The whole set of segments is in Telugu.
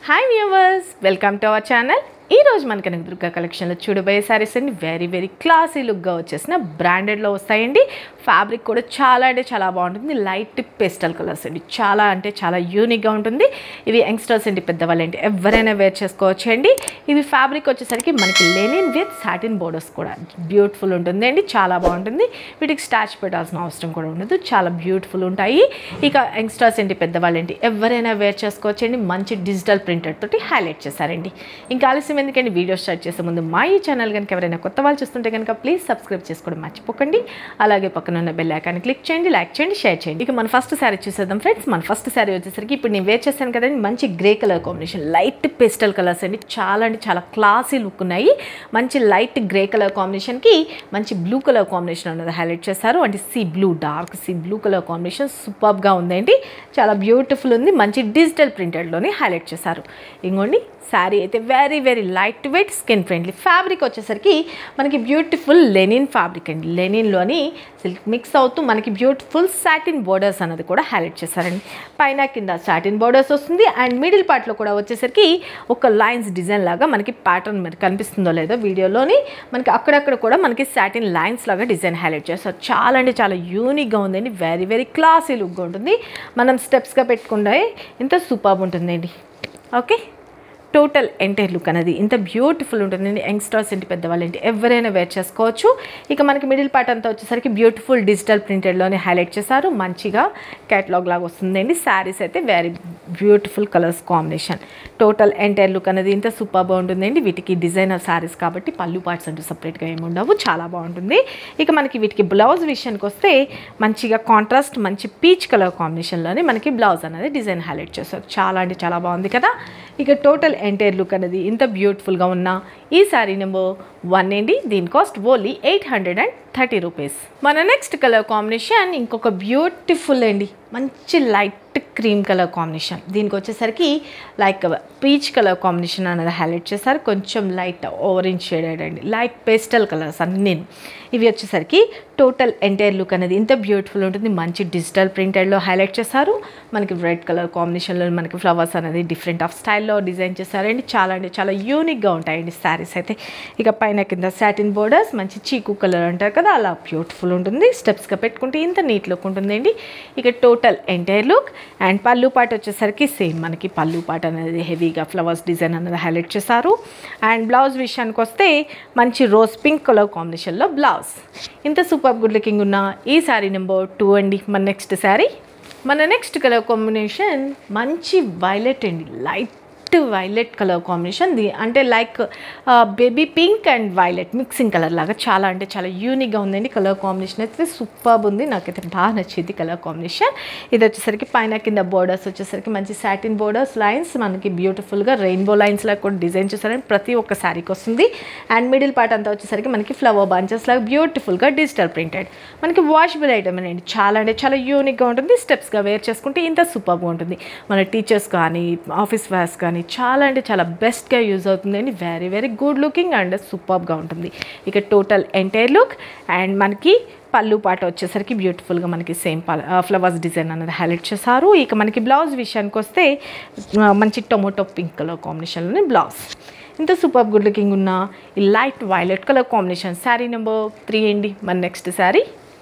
hi viewers welcome to our channel ఈ రోజు మన కనుక దుర్గా కలెక్షన్లో చూడబోయే సారీస్ అండి వెరీ వెరీ క్లాసీ లుక్గా వచ్చేసిన బ్రాండెడ్లో వస్తాయండి ఫ్యాబ్రిక్ కూడా చాలా అంటే చాలా బాగుంటుంది లైట్ పెస్టల్ కలర్స్ అండి చాలా అంటే చాలా యూనిక్గా ఉంటుంది ఇవి యంగ్స్టర్స్ అండి పెద్దవాళ్ళు ఏంటి ఎవరైనా వేర్ చేసుకోవచ్చు అండి ఇవి ఫ్యాబ్రిక్ వచ్చేసరికి మనకి లెనిన్ విత్ సాటిన్ బోర్డర్స్ కూడా బ్యూటిఫుల్ ఉంటుంది అండి చాలా బాగుంటుంది వీటికి స్టాచ్ పెట్టాల్సిన అవసరం కూడా ఉండదు చాలా బ్యూటిఫుల్ ఉంటాయి ఇక యంగ్స్టర్స్ ఏంటి పెద్దవాళ్ళు ఏంటి ఎవరైనా వేర్ చేసుకోవచ్చు అండి మంచి డిజిటల్ ప్రింటర్ తోటి హైలైట్ చేశారండి ఇంకా ఆలస్యం ఎందుకండి వీడియో స్టార్ట్ చేసే ముందు మా ఈ ఛానల్ కనుక ఎవరైనా కొత్త వాళ్ళు చూస్తుంటే కనుక ప్లీజ్ సబ్స్క్రైబ్ చేసుకోవడం మర్చిపోకండి అలాగే పక్కన ఉన్న బెల్ ఐకాన్ క్లిక్ చేయండి లైక్ చేయండి షేర్ చేయండి ఇక మన ఫస్ట్ శారీ చూసేద్దాం ఫ్రెండ్స్ మన ఫస్ట్ శారీ వచ్చేసరికి ఇప్పుడు నేను వేర్ చేశాను కదండి మంచి grey colour combination light pastel colours అండి చాలా అంటే చాలా క్లాసీ లుక్ ఉన్నాయి మంచి లైట్ గ్రే కలర్ కాంబినేషన్కి మంచి బ్లూ కలర్ కాంబినేషన్ అనేది హైలైట్ చేశారు అంటే sea blue dark sea blue colour combination సూపర్గా ఉందండి చాలా బ్యూటిఫుల్ ఉంది మంచి డిజిటల్ ప్రింటెడ్లోనే హైలైట్ చేశారు ఇంకోండి శారీ అయితే very very light weight skin friendly fabric వచ్చేసరికి మనకి బ్యూటిఫుల్ లెనిన్ ఫ్యాబ్రిక్ అండి లెనిన్లోని సిల్క్ మిక్స్ అవుతూ మనకి బ్యూటిఫుల్ సాటిన్ బోర్డర్స్ అనేది కూడా హైలైట్ చేశారండి పైన కింద సాటిన్ బోర్డర్స్ వస్తుంది అండ్ మిడిల్ పార్ట్లో కూడా వచ్చేసరికి ఒక లైన్స్ డిజైన్ లాగా మనకి ప్యాటర్న్ మరి కనిపిస్తుందో లేదో వీడియోలోని మనకి అక్కడక్కడ కూడా మనకి సాటిన్ లైన్స్ లాగా డిజైన్ హైలైట్ చేస్తారు చాలా అంటే చాలా యూనిక్గా ఉందండి వెరీ వెరీ క్లాసీ లుక్గా ఉంటుంది మనం స్టెప్స్గా పెట్టుకుంటే ఇంత సూపర్ ఉంటుందండి ఓకే టోటల్ ఎంటైర్ లుక్ అనేది ఇంత బ్యూటిఫుల్ ఉంటుందండి యంగ్స్టర్స్ ఇంటి పెద్దవాళ్ళు ఏంటి ఎవరైనా వేర్ చేసుకోవచ్చు ఇక మనకి మిడిల్ పార్ట్ అంతా వచ్చేసరికి బ్యూటిఫుల్ డిజిటల్ ప్రింటెడ్లోనే హైలైట్ చేశారు మంచిగా క్యాటలాగ్ లాగా వస్తుందండి శారీస్ అయితే very beautiful colours combination total entire look అనేది ఇంత సూపర్ బాగుంటుందండి వీటికి డిజైనర్ శారీస్ కాబట్టి పళ్ళు పార్ట్స్ అంటూ సపరేట్గా ఏమి ఉండవు చాలా బాగుంటుంది ఇక మనకి వీటికి బ్లౌజ్ విషయానికి వస్తే మంచిగా కాంట్రాస్ట్ మంచి పీచ్ కలర్ కాంబినేషన్లోనే మనకి బ్లౌజ్ అనేది డిజైన్ హైలైట్ చేస్తారు చాలా అంటే చాలా బాగుంది కదా ఇక టోటల్ ఎంటైర్ లుక్ అనేది ఇంత బ్యూటిఫుల్గా ఉన్న ఈ శారీ నెంబర్ వన్ అండి దీని cost only eight hundred and thirty rupees మన నెక్స్ట్ కలర్ కాంబినేషన్ ఇంకొక బ్యూటిఫుల్ అండి మంచి లైట్ క్రీమ్ కలర్ కాంబినేషన్ దీనికి వచ్చేసరికి లైక్ పీచ్ కలర్ కాంబినేషన్ అనేది హైలైట్ చేశారు కొంచెం లైట్ ఆరెంజ్ షేడెడ్ అండి లైట్ పేస్టల్ కలర్స్ అన్ని ఇవి వచ్చేసరికి టోటల్ ఎంటైర్ లుక్ అనేది ఇంత బ్యూటిఫుల్ ఉంటుంది మంచి డిజిటల్ ప్రింటెడ్లో హైలైట్ చేశారు మనకి రెడ్ కలర్ కాంబినేషన్లో మనకి ఫ్లవర్స్ అనేది డిఫరెంట్ ఆఫ్ స్టైల్లో డిజైన్ చేశారండి చాలా అంటే చాలా యూనిక్గా ఉంటాయండి శారీస్ అయితే ఇక పైన కింద సాటిన్ బోర్డర్స్ మంచి చీకు కలర్ అంటారు కదా అలా బ్యూటిఫుల్ ఉంటుంది స్టెప్స్గా పెట్టుకుంటే ఇంత నీట్ లుక్ ఉంటుందండి ఇక టోటల్ ఎంటైర్ లుక్ అండ్ పళ్ళు పాట వచ్చేసరికి సేమ్ మనకి పళ్ళు పాట అనేది హెవీగా ఫ్లవర్స్ డిజైన్ అనేది హైలైట్ చేశారు అండ్ బ్లౌజ్ విషయానికి వస్తే మంచి రోజ్ పింక్ కలర్ కాంబినేషన్లో బ్లౌజ్ ఇంత సూపర్ గుడ్ లుకింగ్ ఉన్న ఈ శారీ నెంబర్ టూ అండి మన నెక్స్ట్ శారీ మన నెక్స్ట్ కలర్ కాంబినేషన్ మంచి వైలెట్ అండి లైట్ వైలెట్ కలర్ కాంబినేషన్ ది అంటే like baby pink and violet mixing colour లాగా చాలా అంటే చాలా యూనిక్గా ఉందండి కలర్ కాంబినేషన్ అయితే సూపర్ ఉంది నాకైతే బాగా నచ్చింది కలర్ కాంబినేషన్ ఇది వచ్చేసరికి పైన కింద బోర్డర్స్ వచ్చేసరికి మంచి సాటిన్ బోర్డర్స్ లైన్స్ మనకి బ్యూటిఫుల్గా రెయిన్బో లైన్స్ లాగా కూడా డిజైన్ చేశారని ప్రతి ఒక్క శారీకి వస్తుంది అండ్ మిడిల్ పార్ట్ అంతా వచ్చేసరికి మనకి ఫ్లవర్ బంచెస్ లాగా బ్యూటిఫుల్గా డిజిటల్ ప్రింటెడ్ మనకి వాషబుల్ ఐటమ్ అండి చాలా అంటే చాలా యూనిక్గా ఉంటుంది స్టెప్స్గా వేర్ చేసుకుంటే ఇంత సూపర్గా ఉంటుంది మన టీచర్స్ కానీ ఆఫీస్ వేర్స్ కానీ చాలా అంటే చాలా బెస్ట్గా యూజ్ అవుతుందండి very very good looking and సూపర్గా ఉంటుంది ఇక టోటల్ ఎంటైర్ లుక్ అండ్ మనకి పళ్ళు పాట వచ్చేసరికి బ్యూటిఫుల్గా మనకి సేమ్ ఫ్లవర్స్ డిజైన్ అనేది హైలైట్ చేశారు ఇక మనకి బ్లౌజ్ విషయానికి వస్తే మంచి టొమాటో పింక్ కలర్ కాంబినేషన్లోనే బ్లౌజ్ ఇంత సూపర్ గుడ్ లుకింగ్ ఉన్న ఈ light violet colour combination sari number three అండి మన నెక్స్ట్ శారీ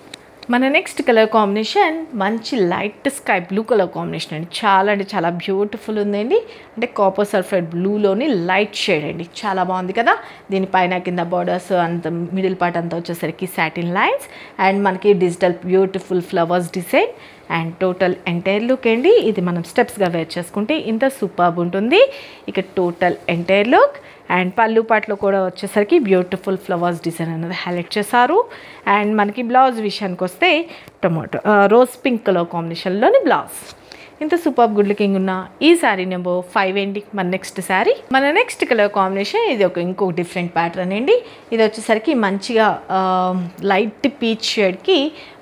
మన నెక్స్ట్ కలర్ కాంబినేషన్ మంచి light sky blue colour combination అండి చాలా అంటే చాలా బ్యూటిఫుల్ ఉందండి అంటే కాపర్ సల్ఫైడ్ బ్లూలోని లైట్ షేడ్ అండి చాలా బాగుంది కదా దీనిపైన కింద బార్డర్స్ అంత మిడిల్ పార్ట్ అంతా వచ్చేసరికి సాటిన్ లైన్స్ అండ్ మనకి digital beautiful flowers design and total entire look అండి ఇది మనం స్టెప్స్గా వేర్ చేసుకుంటే ఇంత సూపర్బ్ ఉంటుంది ఇక టోటల్ ఎంటైర్ లుక్ అండ్ పళ్ళు పాటలో కూడా వచ్చేసరికి బ్యూటిఫుల్ ఫ్లవర్స్ డిజైన్ అనేది హైలైట్ చేశారు అండ్ మనకి బ్లౌజ్ విషయానికి వస్తే టొమాటో రోజ్ పింక్ కలర్ కాంబినేషన్లోని బ్లౌజ్ ఇంత సూపర్ గుడ్ లుకింగ్ ఉన్న ఈ శారీ నెంబర్ ఫైవ్ అండి మన నెక్స్ట్ శారీ మన నెక్స్ట్ కలర్ కాంబినేషన్ ఇది ఒక ఇంకొక డిఫరెంట్ ప్యాటర్న్ అండి ఇది వచ్చేసరికి మంచిగా లైట్ పీచ్ షేడ్కి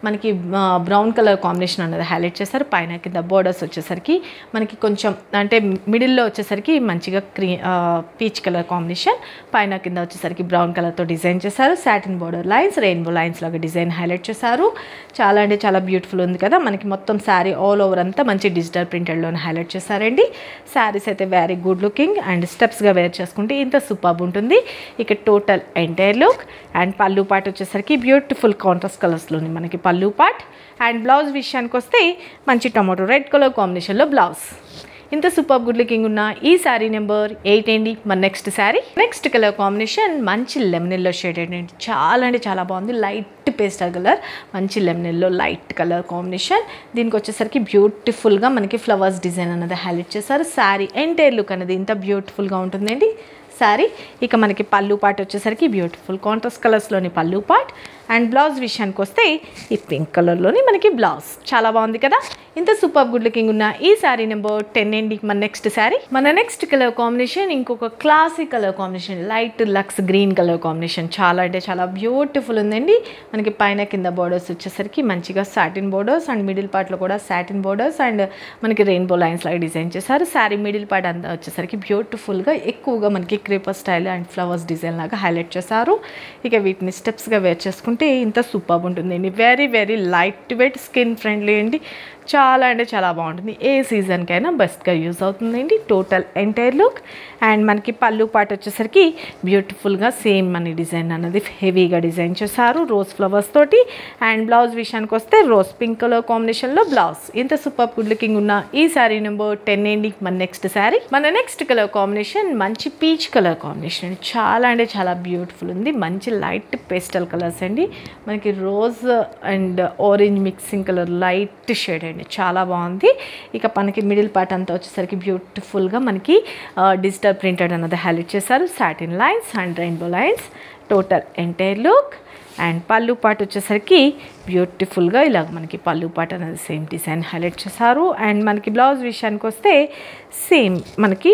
మనకి బ్రౌన్ కలర్ కాంబినేషన్ అనేది హైలైట్ చేశారు పైన కింద బోర్డర్స్ వచ్చేసరికి మనకి కొంచెం అంటే మిడిల్లో వచ్చేసరికి మంచిగా క్రీ పీచ్ కలర్ కాంబినేషన్ పైన కింద వచ్చేసరికి బ్రౌన్ కలర్తో డిజైన్ చేశారు satin border lines rainbow lines లాగా డిజైన్ హైలైట్ చేశారు చాలా అంటే చాలా బ్యూటిఫుల్ ఉంది కదా మనకి మొత్తం శారీ ఆల్ ఓవర్ అంతా మంచి డిజిటల్ ప్రింటెడ్లోనే హైలైట్ చేశారండి శారీస్ అయితే వెరీ గుడ్ లుకింగ్ అండ్ స్టెప్స్గా వేర్ చేసుకుంటే ఇంత సూపర్ ఉంటుంది ఇక టోటల్ ఎంటైర్ లుక్ అండ్ పళ్ళు పాట్ వచ్చేసరికి బ్యూటిఫుల్ కాంట్రాస్ట్ కలర్స్లోని మనకి పళ్ళు పాట్ అండ్ బ్లౌజ్ విషయానికి వస్తే మంచి టమాటో రెడ్ కలర్ కాంబినేషన్లో బ్లౌజ్ ఇంత సూపర్ గుడ్ లుకింగ్ ఉన్న ఈ శారీ నెంబర్ ఎయిట్ అండి మన next sari next colour combination మంచి లెమన్ ఎల్లో షేడ్ అండి చాలా అంటే చాలా బాగుంది లైట్ పేస్టల్ కలర్ మంచి lemon yellow light colour combination దీనికి వచ్చేసరికి బ్యూటిఫుల్గా మనకి ఫ్లవర్స్ డిజైన్ అనేది హైలైట్ చేశారు శారీ ఎంటైర్ లుక్ అనేది ఇంత బ్యూటిఫుల్గా ఉంటుందండి శారీ ఇక మనకి పళ్ళు పాట్ వచ్చేసరికి బ్యూటిఫుల్ కాంట్రాస్ట్ కలర్స్లోని పళ్ళు పాట్ అండ్ బ్లౌజ్ విషయానికి వస్తే ఈ పింక్ కలర్లోని మనకి బ్లౌజ్ చాలా బాగుంది కదా ఇంత సూపర్ గుడ్ లుకింగ్ ఉన్న ఈ శారీ నెంబర్ టెన్ అండి మన నెక్స్ట్ శారీ మన నెక్స్ట్ కలర్ కాంబినేషన్ ఇంకొక classic colour combination light lux green colour combination చాలా అంటే చాలా బ్యూటిఫుల్ ఉందండి మనకి పైన కింద బోర్డర్స్ వచ్చేసరికి మంచిగా సాటిన్ బోర్డర్స్ అండ్ మిడిల్ పార్ట్లో కూడా సాటిన్ బోర్డర్స్ అండ్ మనకి రెయిన్బో లైన్స్ లాగా డిజైన్ చేశారు శారీ మిడిల్ పార్ట్ అంతా వచ్చేసరికి బ్యూటిఫుల్గా ఎక్కువగా మనకి creeper style and flowers design లాగా హైలైట్ చేశారు ఇక వీటిని స్టెప్స్గా వేర్ చేసుకుంటే ఇంత సూపర్ ఉంటుందండి very very light weight skin friendly అండి చాలా అంటే చాలా బాగుంటుంది ఏ సీజన్కైనా బెస్ట్గా యూజ్ అవుతుందండి టోటల్ ఎంటైర్ లుక్ అండ్ మనకి పళ్ళు పాట వచ్చేసరికి బ్యూటిఫుల్గా సేమ్ మన డిజైన్ అన్నది హెవీగా డిజైన్ చేశారు రోజ్ ఫ్లవర్స్ తోటి అండ్ బ్లౌజ్ విషయానికి వస్తే రోజ్ పింక్ కలర్ కాంబినేషన్లో బ్లౌజ్ ఇంత సూపర్ గుడ్ లుకింగ్ ఉన్న ఈ శారీ నెంబర్ టెన్ అండి మన నెక్స్ట్ శారీ మన నెక్స్ట్ కలర్ కాంబినేషన్ మంచి పీచ్ కలర్ కాంబినేషన్ అండి చాలా అంటే చాలా బ్యూటిఫుల్ ఉంది మంచి లైట్ పేస్టల్ కలర్స్ అండి మనకి rose and orange mixing colour light shade అండి చాలా బాగుంది ఇక మనకి మిడిల్ పార్ట్ అంతా వచ్చేసరికి బ్యూటిఫుల్గా మనకి డిజిటల్ ప్రింటెడ్ అన్నది హైలైట్ చేశారు satin lines and rainbow lines total entire look and పళ్ళు పాట వచ్చేసరికి బ్యూటిఫుల్గా ఇలాగ మనకి పళ్ళు పాట అనేది సేమ్ డిజైన్ హైలైట్ చేశారు అండ్ మనకి బ్లౌజ్ విషయానికి వస్తే సేమ్ మనకి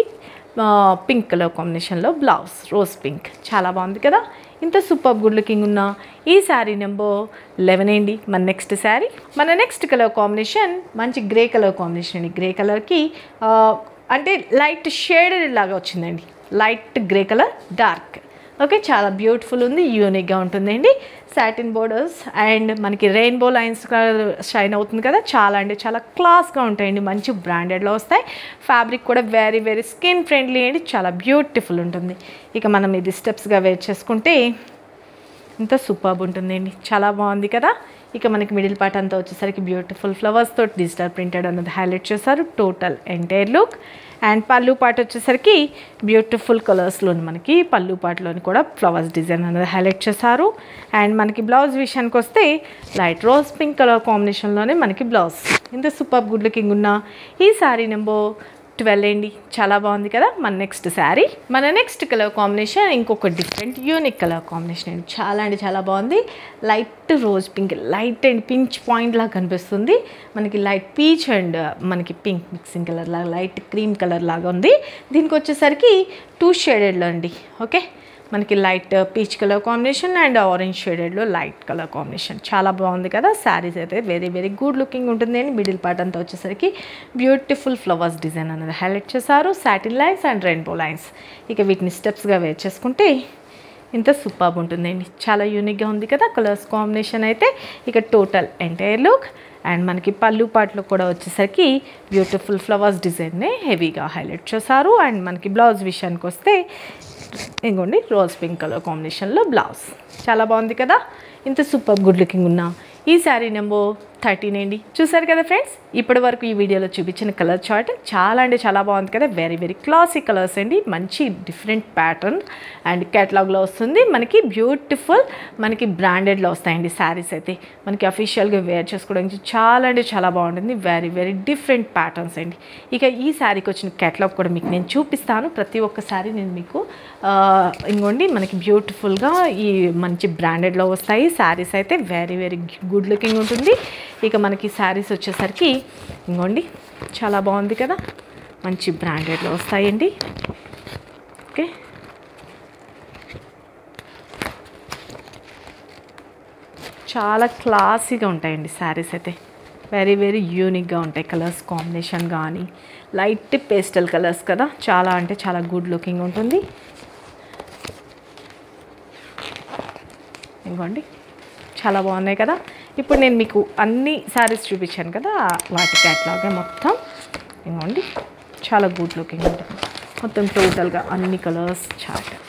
పింక్ కలర్ కాంబినేషన్లో బ్లౌజ్ రోజ్ పింక్ చాలా బాగుంది కదా ఇంత సూపర్ గుడ్ లుకింగ్ ఉన్న ఈ శారీ నెంబర్ లెవెన్ అండి మన నెక్స్ట్ శారీ మన నెక్స్ట్ కలర్ కాంబినేషన్ మంచి గ్రే కలర్ కాంబినేషన్ అండి గ్రే కలర్కి అంటే లైట్ షేడెడ్ లాగా వచ్చిందండి light grey colour dark okay చాలా బ్యూటిఫుల్ ఉంది యూనిక్గా ఉంటుందండి సాటిన్ బోర్డర్స్ అండ్ మనకి రెయిన్బో లైన్స్ షైన్ అవుతుంది కదా చాలా అంటే చాలా క్లాస్గా ఉంటాయండి మంచి బ్రాండెడ్లో వస్తాయి ఫ్యాబ్రిక్ కూడా వెరీ వెరీ స్కిన్ ఫ్రెండ్లీ అండి చాలా బ్యూటిఫుల్ ఉంటుంది ఇక మనం ఇది స్టెప్స్గా వేర్ చేసుకుంటే ఇంత సూపర్బ్ ఉంటుందండి చాలా బాగుంది కదా ఇక మనకి మిడిల్ పార్ట్ అంతా వచ్చేసరికి బ్యూటిఫుల్ ఫ్లవర్స్ తోటి డిజిటల్ ప్రింటెడ్ అన్నది హైలైట్ చేశారు టోటల్ ఎంటైర్ లుక్ అండ్ పళ్ళు పాట వచ్చేసరికి బ్యూటిఫుల్ కలర్స్లోని మనకి పళ్ళు పాటలోని కూడా ఫ్లవర్స్ డిజైన్ అనేది హైలైట్ చేశారు అండ్ మనకి బ్లౌజ్ విషయానికి వస్తే లైట్ రోజ్ పింక్ కలర్ కాంబినేషన్లోనే మనకి బ్లౌజ్ ఇంత సూపర్ గుడ్ లుకింగ్ ఉన్న ఈ శారీ నెంబర్ ట్వెల్వ్ అండి చాలా బాగుంది కదా మన నెక్స్ట్ శారీ మన నెక్స్ట్ కలర్ కాంబినేషన్ ఇంకొక డిఫరెంట్ యూనిక్ కలర్ కాంబినేషన్ అండి చాలా అంటే చాలా బాగుంది light rose pink light and pinch point లాగా కనిపిస్తుంది మనకి లైట్ పీచ్ అండ్ మనకి పింక్ మిక్సింగ్ కలర్ లాగా లైట్ క్రీమ్ కలర్ లాగా ఉంది దీనికి వచ్చేసరికి టూ షేడెడ్లో అండి ఓకే మనకి light peach colour combination and orange షేడెడ్లో లైట్ కలర్ కాంబినేషన్ చాలా బాగుంది కదా శారీస్ అయితే వెరీ వెరీ గుడ్ లుకింగ్ ఉంటుంది అండి మిడిల్ పార్ట్ అంతా వచ్చేసరికి బ్యూటిఫుల్ ఫ్లవర్స్ డిజైన్ అనేది హైలైట్ చేశారు satin lines and rainbow lines ఇక వీటిని స్టెప్స్గా వేర్ చేసుకుంటే ఇంత సూపర్ ఉంటుందండి చాలా యూనిక్గా ఉంది కదా కలర్స్ కాంబినేషన్ అయితే ఇక టోటల్ ఎంటైర్ లుక్ అండ్ మనకి పళ్ళు పాటలు కూడా వచ్చేసరికి బ్యూటిఫుల్ ఫ్లవర్స్ డిజైన్నే హెవీగా హైలైట్ చేశారు అండ్ మనకి బ్లౌజ్ విషయానికి వస్తే ఇంకోండి రోజ్ పింక్ కలర్ కాంబినేషన్లో బ్లౌజ్ చాలా బాగుంది కదా ఇంత సూపర్ గుడ్ లుకింగ్ ఉన్న ఈ శారీ నెంబర్ థర్టీన్ అండి చూసారు కదా ఫ్రెండ్స్ ఇప్పటి వరకు ఈ వీడియోలో చూపించిన కలర్ చార్ట్ చాలా అంటే చాలా బాగుంది కదా వెరీ వెరీ క్లాసిక్ కలర్స్ అండి మంచి డిఫరెంట్ ప్యాటర్న్ అండ్ కేటలాగ్లో వస్తుంది మనకి బ్యూటిఫుల్ మనకి బ్రాండెడ్లో వస్తాయండి శారీస్ అయితే మనకి అఫీషియల్గా వేర్ చేసుకోవడానికి చాలా అంటే చాలా బాగుంటుంది వెరీ వెరీ డిఫరెంట్ ప్యాటర్న్స్ అండి ఇక ఈ శారీకి వచ్చిన కేటలాగ్ కూడా మీకు నేను చూపిస్తాను ప్రతి ఒక్క శారీ నేను మీకు ఆ, ఇంకోండి మనకి బ్యూటిఫుల్గా ఈ మంచి బ్రాండెడ్లో వస్తాయి శారీస్ అయితే వెరీ వెరీ గుడ్ లుకింగ్ ఉంటుంది ఇక మనకి శారీస్ వచ్చేసరికి ఇంకోండి చాలా బాగుంది కదా మంచి బ్రాండెడ్లో వస్తాయండి ఓకే చాలా క్లాసీగా ఉంటాయండి శారీస్ అయితే వెరీ వెరీ యూనిక్గా ఉంటాయి కలర్స్ కాంబినేషన్ కానీ లైట్ పేస్టల్ కలర్స్ కదా చాలా అంటే చాలా గుడ్ లుకింగ్ ఉంటుంది ఇవ్వండి చాలా బాగున్నాయి కదా ఇప్పుడు నేను మీకు అన్ని శారీస్ చూపించాను కదా వాటి క్యాట్లాగే మొత్తం ఇవ్వండి చాలా గుడ్ లుకింగ్ ఉంటుంది మొత్తం టోటల్గా అన్ని కలర్స్ చార్ట్